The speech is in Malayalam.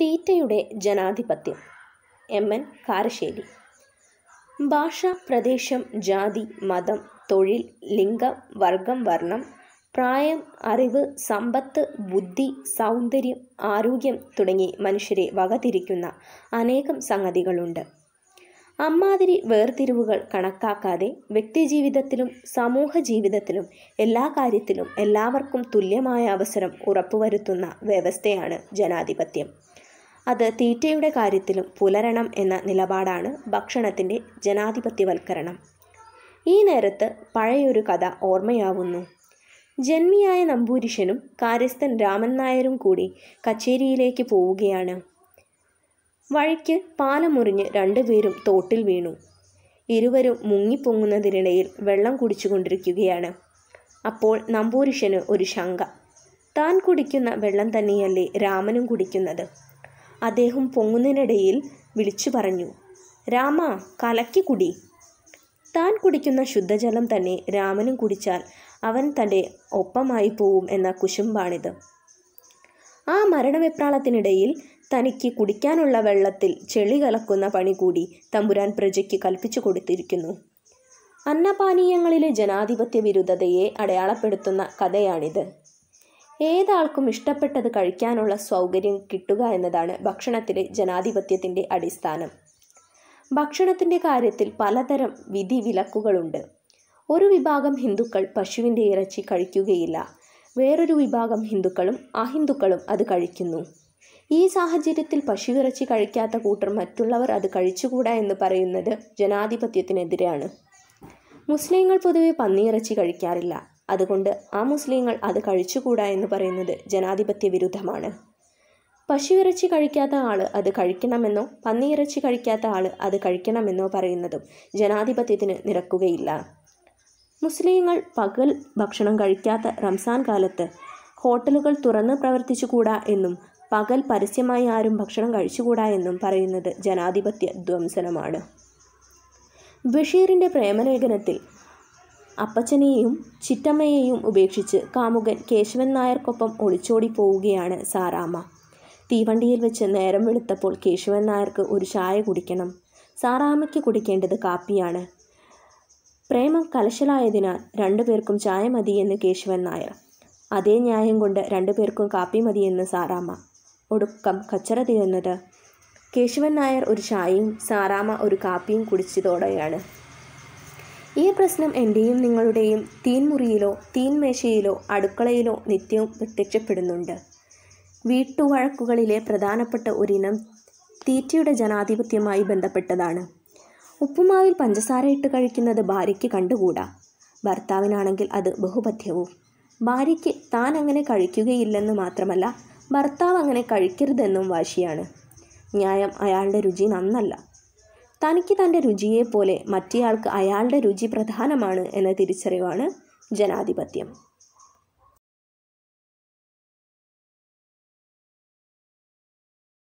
തീറ്റയുടെ ജനാധിപത്യം എം എൻ കാരശ്ശേരി ഭാഷ പ്രദേശം ജാതി മതം തൊഴിൽ ലിംഗം വർഗം വർണ്ണം പ്രായം അറിവ് സമ്പത്ത് ബുദ്ധി സൗന്ദര്യം ആരോഗ്യം തുടങ്ങി മനുഷ്യരെ വകതിരിക്കുന്ന അനേകം സംഗതികളുണ്ട് അമ്മാതിരി വേർതിരിവുകൾ കണക്കാക്കാതെ വ്യക്തിജീവിതത്തിലും സമൂഹ ജീവിതത്തിലും എല്ലാ കാര്യത്തിലും എല്ലാവർക്കും തുല്യമായ അവസരം ഉറപ്പുവരുത്തുന്ന വ്യവസ്ഥയാണ് ജനാധിപത്യം അത് തീറ്റയുടെ കാര്യത്തിലും പുലരണം എന്ന നിലപാടാണ് ഭക്ഷണത്തിൻ്റെ ജനാധിപത്യവൽക്കരണം ഈ നേരത്ത് പഴയൊരു കഥ ഓർമ്മയാവുന്നു ജന്മിയായ നമ്പൂരിശനും കാര്യസ്ഥൻ രാമൻ നായരും കൂടി കച്ചേരിയിലേക്ക് പോവുകയാണ് വഴിക്ക് പാലം മുറിഞ്ഞ് രണ്ടുപേരും തോട്ടിൽ വീണു ഇരുവരും മുങ്ങിപ്പൊങ്ങുന്നതിനിടയിൽ വെള്ളം കുടിച്ചുകൊണ്ടിരിക്കുകയാണ് അപ്പോൾ നമ്പൂരിശന് ഒരു ശങ്ക താൻ കുടിക്കുന്ന വെള്ളം തന്നെയല്ലേ രാമനും കുടിക്കുന്നത് അദ്ദേഹം പൊങ്ങുന്നതിനിടയിൽ വിളിച്ചു പറഞ്ഞു രാമ കലക്കി കുടി താൻ കുടിക്കുന്ന ശുദ്ധജലം തന്നെ രാമനും കുടിച്ചാൽ അവൻ തൻ്റെ ഒപ്പമായി പോവും എന്ന കുശുമ്പാണിത് ആ മരണവെപ്രാളത്തിനിടയിൽ തനിക്ക് കുടിക്കാനുള്ള വെള്ളത്തിൽ ചെളി കലക്കുന്ന പണി കൂടി തമ്പുരാൻ പ്രജയ്ക്ക് കൽപ്പിച്ചു കൊടുത്തിരിക്കുന്നു അന്നപാനീയങ്ങളിലെ ജനാധിപത്യ വിരുദ്ധതയെ അടയാളപ്പെടുത്തുന്ന കഥയാണിത് ഏതാൾക്കും ഇഷ്ടപ്പെട്ടത് കഴിക്കാനുള്ള സൗകര്യം കിട്ടുക എന്നതാണ് ഭക്ഷണത്തിലെ ജനാധിപത്യത്തിൻ്റെ അടിസ്ഥാനം ഭക്ഷണത്തിൻ്റെ കാര്യത്തിൽ പലതരം വിധി വിലക്കുകളുണ്ട് ഒരു വിഭാഗം ഹിന്ദുക്കൾ പശുവിൻ്റെ ഇറച്ചി കഴിക്കുകയില്ല വേറൊരു വിഭാഗം ഹിന്ദുക്കളും അഹിന്ദുക്കളും അത് കഴിക്കുന്നു ഈ സാഹചര്യത്തിൽ പശുവിറച്ചി കഴിക്കാത്ത കൂട്ടർ മറ്റുള്ളവർ അത് കഴിച്ചുകൂടാ എന്ന് പറയുന്നത് ജനാധിപത്യത്തിനെതിരെയാണ് മുസ്ലിങ്ങൾ പൊതുവെ പന്നിയിറച്ചി കഴിക്കാറില്ല അതുകൊണ്ട് ആ മുസ്ലിങ്ങൾ അത് കഴിച്ചുകൂടാ എന്ന് പറയുന്നത് ജനാധിപത്യ വിരുദ്ധമാണ് പശുവിറച്ചി കഴിക്കാത്ത ആൾ അത് കഴിക്കണമെന്നോ പന്നിയിറച്ചി കഴിക്കാത്ത ആൾ അത് കഴിക്കണമെന്നോ പറയുന്നതും ജനാധിപത്യത്തിന് നിരക്കുകയില്ല മുസ്ലിങ്ങൾ പകൽ ഭക്ഷണം കഴിക്കാത്ത റംസാൻ കാലത്ത് ഹോട്ടലുകൾ തുറന്ന് പ്രവർത്തിച്ചുകൂടാ എന്നും പകൽ പരസ്യമായി ആരും ഭക്ഷണം കഴിച്ചുകൂടാ എന്നും പറയുന്നത് ജനാധിപത്യ ധ്വംസനമാണ് ബഷീറിൻ്റെ പ്രേമലേഖനത്തിൽ അപ്പച്ചനെയും ചിറ്റമ്മയെയും ഉപേക്ഷിച്ച് കാമുകൻ കേശവൻ നായർക്കൊപ്പം ഒളിച്ചോടി പോവുകയാണ് സാറാമ്മ തീവണ്ടിയിൽ വെച്ച് നേരം വെളുത്തപ്പോൾ കേശവൻ നായർക്ക് ഒരു ചായ കുടിക്കണം സാറാമ്മയ്ക്ക് കുടിക്കേണ്ടത് കാപ്പിയാണ് പ്രേമം കലശലായതിനാൽ രണ്ടുപേർക്കും ചായ മതിയെന്ന് കേശവൻ നായർ അതേ ന്യായം കൊണ്ട് രണ്ടുപേർക്കും കാപ്പി മതിയെന്ന് സാറാമ്മ ഒടുക്കം കച്ചറ തീർന്നത് കേശവൻ നായർ ഒരു ചായയും സാറാമ്മ ഒരു കാപ്പിയും കുടിച്ചതോടെയാണ് ഈ പ്രശ്നം എൻ്റെയും നിങ്ങളുടെയും തീൻമുറിയിലോ തീൻമേശയിലോ അടുക്കളയിലോ നിത്യവും പ്രത്യക്ഷപ്പെടുന്നുണ്ട് വീട്ടുവഴക്കുകളിലെ പ്രധാനപ്പെട്ട ഒരിനം തീറ്റയുടെ ജനാധിപത്യവുമായി ബന്ധപ്പെട്ടതാണ് ഉപ്പുമാവിൽ പഞ്ചസാര ഇട്ട് കഴിക്കുന്നത് ഭാര്യയ്ക്ക് കണ്ടുകൂടാ ഭർത്താവിനാണെങ്കിൽ അത് ബഹുപഥ്യവും ഭാര്യയ്ക്ക് താൻ അങ്ങനെ കഴിക്കുകയില്ലെന്ന് മാത്രമല്ല ഭർത്താവ് അങ്ങനെ കഴിക്കരുതെന്നും വാശിയാണ് ന്യായം അയാളുടെ രുചി നന്നല്ല തനിക്ക് തൻ്റെ രുചിയെപ്പോലെ മറ്റേയാൾക്ക് അയാളുടെ രുചി പ്രധാനമാണ് എന്ന തിരിച്ചറിവാണ് ജനാധിപത്യം